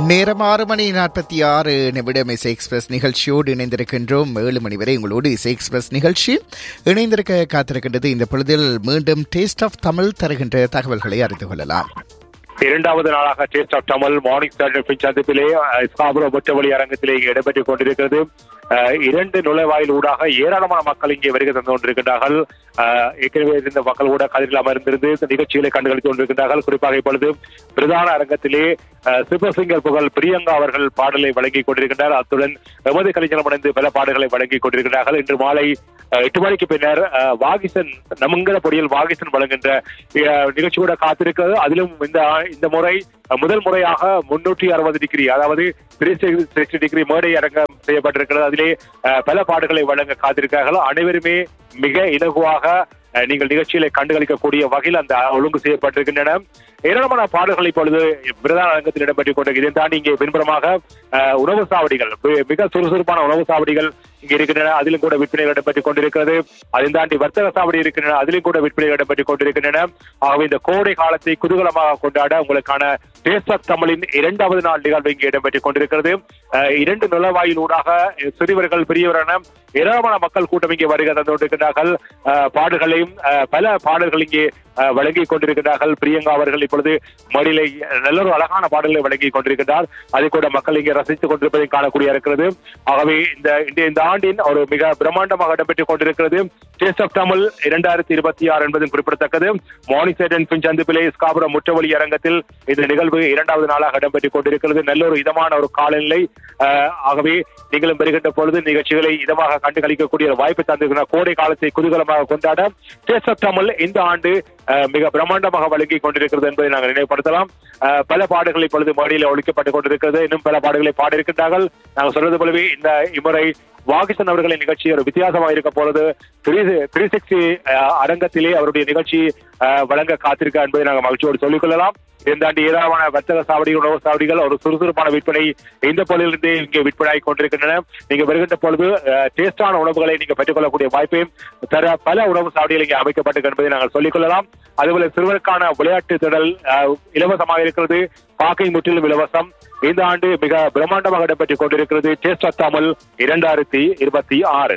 நேரம் ஆறு மணி நாற்பத்தி ஆறு நிமிடம் இசை எக்ஸ்பிரஸ் நிகழ்ச்சியோடு இணைந்திருக்கின்றோம் ஏழு மணி வரை உங்களோடு இசை எக்ஸ்பிரஸ் நிகழ்ச்சி இணைந்திருக்க காத்திருக்கின்றது இந்த பொழுதில் மீண்டும் டேஸ்ட் ஆஃப் தமிழ் தருகின்ற தகவல்களை அறிந்து கொள்ளலாம் இரண்டாவது நாளாக taste of Tamil morning standard சந்திப்பிலே ஸ்காபுரோ முற்றவழி அரங்கத்திலே இங்கே இடம்பெற்றுக் கொண்டிருக்கிறது அஹ், இரண்டு நுழைவாயில் ஊடாக ஏராளமான மக்கள் இங்கே வருகை தந்து கொண்டிருக்கின்றார்கள் அஹ், ஏற்கனவே இருந்த மக்கள் கூட கதிரில் அமர்ந்திருந்து இந்த நிகழ்ச்சிகளை கண்டுகளித்துக் கொண்டிருக்கின்றார்கள் குறிப்பாக இப்பொழுது பிரதான அரங்கத்திலே அஹ், சூப்பர் சிங்கர் புகழ் பிரியங்கா அவர்கள் பாடலை வழங்கிக் கொண்டிருக்கின்றார் அத்துடன் எமது கலைஞரம் அடைந்து பல பாடல்களை வழங்கிக் கொண்டிருக்கிறார்கள் இன்று மாலை அஹ், எட்டு மணிக்கு பின்னர் அஹ், வாகிசன் நம்மங்கிற பொடியில் வாகிசன் வழங்குகின்ற அஹ், நிகழ்ச்சி கூட காத்திருக்கிறது அதிலும் இந்த ஆ- இந்த முறை அஹ், முதல் முறையாக முன்னூற்றி அறுபது டிகிரி அதாவது த்ரீ சிக்ஸ்டி டிகிரி மேடை அரங்கம் செய்யப்பட்டிருக்கிறது அதிலே அஹ், பல பாடல்களை வழங்க காத்திருக்கிறார்கள் அனைவருமே மிக இலகுவாக அஹ், நீங்கள் நிகழ்ச்சிகளை கண்டுகளிக்கக்கூடிய வகையில் அந்த ஒழுங்கு செய்யப்பட்டிருக்கின்றன ஏராளமான பாடல்கள் இப்பொழுது பிரதான அரங்கத்தில் இடம்பெற்றுக் கொண்டிருக்கிறது இதை தாண்டி இங்கே பின்புறமாக அஹ், உணவு சாவடிகள் மி- மிக சுறுசுறுப்பான உணவு சாவடிகள் இங்கே இருக்கின்றன அதிலும் கூட விற்பனை இடம்பெற்றுக் கொண்டிருக்கிறது அதை தாண்டி வர்த்தக சாவடி இருக்கின்றன அதிலும் கூட விற்பனை இடம்பெற்றுக் கொண்டிருக்கின்றன ஆகவே இந்த கோடை காலத்தை குதூகலமாக கொண்டாட உங்களுக்கான டேஸ்ட் ஆஃப் தமிழின் இரண்டாவது நாள் நிகழ்வு இங்கே இடம்பெற்றுக் கொண்டிருக்கிறது அஹ், இரண்டு நுழைவாயிலூடாக சிறியவர்கள் பெரியவரான ஏராளமான மக்கள் கூட்டம் இங்கே வருகை தந்து கொண்டிருக்கிறார்கள் அஹ், பாடல்களையும் அஹ், பல பாடல்கள் இங்கே அஹ், வழங்கிக் கொண்டிருக்கிறார்கள் பிரியங்கா அவர்கள் இப்பொழுது மடியிலே நல்ல ஒரு அழகான பாடல்களை வழங்கிக் கொண்டிருக்கிறார் அதை கூட மக்கள் இங்கே ரசித்துக் கொண்டிருப்பதை காணக்கூடிய இருக்கிறது ஆகவே இந்த இந்த- இந்த ஆண்டின் ஒரு மிக பிரம்மாண்டமாக இடம்பெற்றுக் கொண்டிருக்கிறது டேஸ்ட் ஆஃப் தமிழ் இரண்டாயிரத்தி இருபத்தி ஆறு என்பதும் குறிப்பிடத்தக்கது மார்னிங் சேட்டன் பின் சந்திப்பிலே ஸ்காபுரம் முற்றவழி அரங்கத்தில் இந்த நிகழ்வு இரண்டாவது நாளாக இடம்பெற்றுக் கொண்டிருக்கிறது நல்ல ஒரு இதமான ஒரு காலநிலை அஹ், ஆகவே நீங்களும் பெறுகின்ற பொழுது நிகழ்ச்சிகளை இதமாக கண்டு கழிக்கக்கூடிய ஒரு வாய்ப்பு தந்திருக்கிற கோடை காலத்தை குதூகலமாக கொண்டாட டேஸ்ட் ஆஃப் தமிழ் இந்த ஆண்டு அஹ், மிக பிரம்மாண்டமாக வழங்கிக் கொண்டிருக்கிறது என்பதை நாங்கள் நினைவுபடுத்தலாம் அஹ், பல பாடல்கள் இப்பொழுது மடியில் ஒழிக்கப்பட்டுக் கொண்டிருக்கிறது இன்னும் பல பாடல்களை பாடியிருக்கின்றார்கள் நாங்கள் சொல்றது போலவே இந்த இம்முறை வாகிசன் அவர்களின் நிகழ்ச்சி ஒரு வித்தியாசமாக இருக்க போறது த்ரீ த்ரீ சிக்ஸ்டி அரங்கத்திலே அவருடைய நிகழ்ச்சி அஹ், வழங்க காத்திருக்க என்பதை நாங்கள் மகிழ்ச்சியோடு சொல்லிக் கொள்ளலாம் இருந்தாண்டி ஏராளமான வர்த்தக சாவடிகள் உணவு சாவடிகள் ஒரு சுறுசுறுப்பான விற்பனை இந்த பொருளிலிருந்து இங்கே விற்பனை கொண்டிருக்கின்றன நீங்க வருகின்ற பொழுது டேஸ்டான உணவுகளை நீங்க பெற்றுக்கொள்ளக்கூடிய வாய்ப்பையும் தர பல உணவு சாவடிகள் இங்கே அமைக்கப்பட்டிருக்கு என்பதை நாங்கள் சொல்லிக் கொள்ளலாம் அதுபோல சிறுவருக்கான விளையாட்டு திடல் அஹ், இலவசமாக இருக்கிறது பார்க்கிங் முற்றிலும் இலவசம் இந்த ஆண்டு மிக பிரம்மாண்டமாக இடம்பெற்றுக் கொண்டிருக்கிறது டேஸ்ட் ஆஃப் தமிழ் இரண்டாயிரத்தி இருபத்தி ஆறு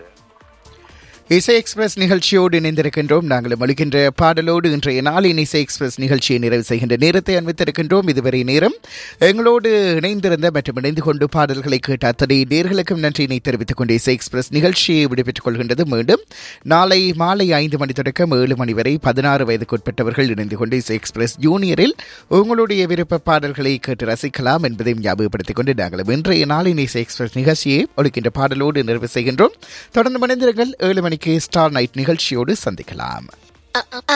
இசை எக்ஸ்பிரஸ் நிகழ்ச்சியோடு இணைந்திருக்கின்றோம் நாங்களும் அளிக்கின்ற பாடலோடு இன்றைய நாளின் இசை எக்ஸ்பிரஸ் நிகழ்ச்சியை நிறைவு செய்கின்ற நேரத்தை அனுமதித்திருக்கின்றோம் இதுவரை நேரம் எங்களோடு இணைந்திருந்த மற்றும் இணைந்து கொண்டு பாடல்களை கேட்ட அத்தனை நேர்களுக்கும் நன்றியினை தெரிவித்துக் கொண்டு இசை எக்ஸ்பிரஸ் நிகழ்ச்சியை விடைபெற்றுக் கொள்கின்றது மீண்டும் நாளை மாலை ஐந்து மணி தொடக்கம் ஏழு மணி வரை பதினாறு வயதுக்குட்பட்டவர்கள் இணைந்து கொண்டு இசை எக்ஸ்பிரஸ் ஜூனியரில் உங்களுடைய விருப்ப பாடல்களை கேட்டு ரசிக்கலாம் என்பதையும் ஞாபகப்படுத்திக் கொண்டு நாங்களும் இன்றைய நாளின் இசை எக்ஸ்பிரஸ் நிகழ்ச்சியை ஒழிக்கின்ற பாடலோடு நிறைவு செய்கின்றோம் தொடர்ந்து மணிந்திருங்கள் ஏழு மணிக்கு ஸ்டார் நைட் நிகழ்ச்சியோடு சந்திக்கலாம்